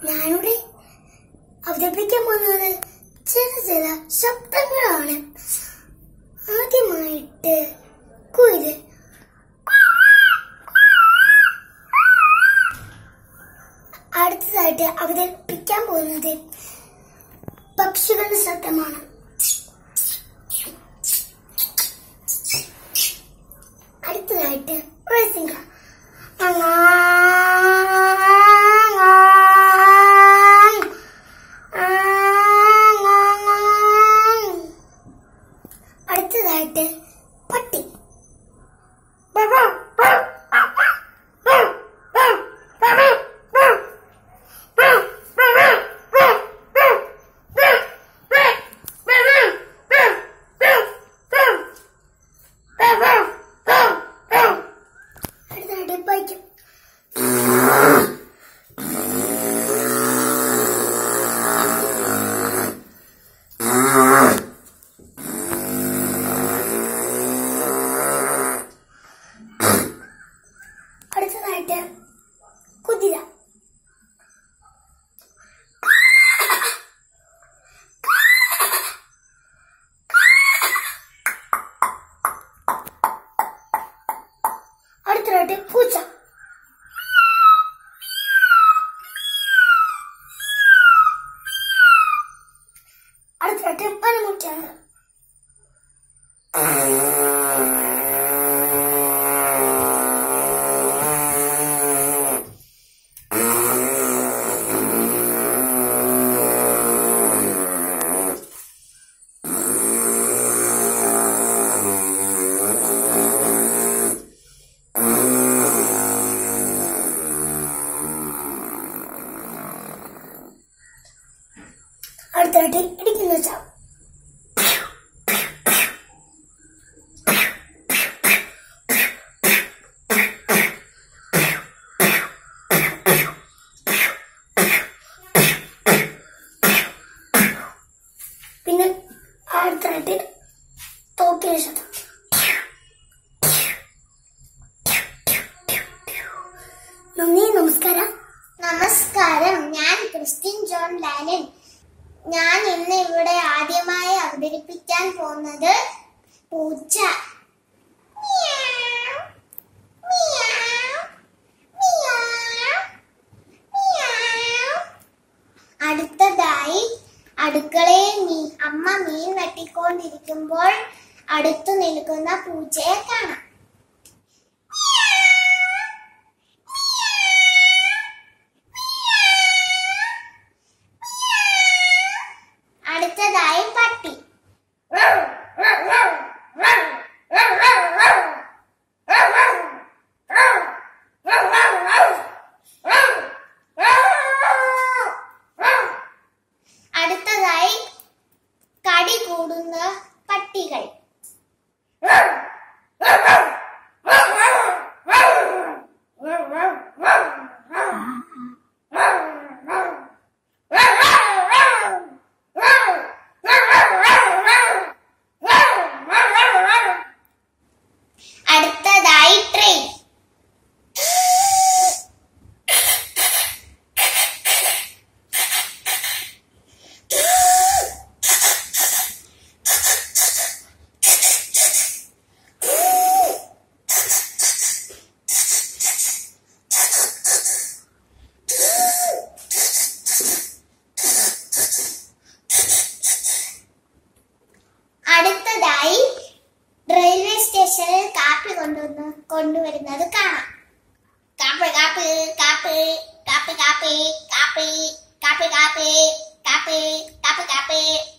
ഞാനിവിടെ അവതരിപ്പിക്കാൻ പോകുന്നത് ചില ചില ശബ്ദങ്ങളാണ് ആദ്യമായിട്ട് കുയില് അടുത്തതായിട്ട് അവതരിപ്പിക്കാൻ പോകുന്നത് പക്ഷികളുടെ ശബ്ദമാണ് അടുത്തതായിട്ട് റേസിംഗ അടുത്തതായിട്ട് പട്ടി അടുത്തതായിട്ട് ബൈക്ക് അടുത്തതായിട്ട് കുതിര അടുത്തതായിട്ട് പൂച്ച അടുത്തതായിട്ട് പനമുറ്റാണ് അടുത്തതായിട്ട് ഇടിക്കുന്ന ചാവ് പിന്നെ അടുത്തായിട്ട് തോക്കിന് ശബ്ദം നന്ദി നമസ്കാരം നമസ്കാരം ഞാൻ ക്രിസ്ത്യൻ ജോൺ ലാലൻ ഞാൻ ഇന്ന് ഇവിടെ ആദ്യമായി അവതരിപ്പിക്കാൻ പോകുന്നത് പൂച്ച മിയാവ്, മിയാവ്, മിയാവ്, മിയാവ്. അടുത്തതായി അടുക്കളയിൽ മീ അമ്മ മീൻ വെട്ടിക്കൊണ്ടിരിക്കുമ്പോൾ അടുത്തു നിൽക്കുന്ന പൂച്ചയെ കാണാം അടുത്തതായി പട്ടി അടുത്തതായി കടി കൂടുന്ന പട്ടികൾ അടുത്തതായി ട്രെയിൻ അടുത്തതായി റെയിൽവേ സ്റ്റേഷനിൽ കാപ്പി കൊണ്ടുവന്ന് കൊണ്ടുവരുന്നത് കാണാം കാപ്പി കാപ്പി കാപ്പി കാപ്പി കാപ്പി കാപ്പി കാപ്പി കാപ്പി കാപ്പി കാപ്പി കാപ്പി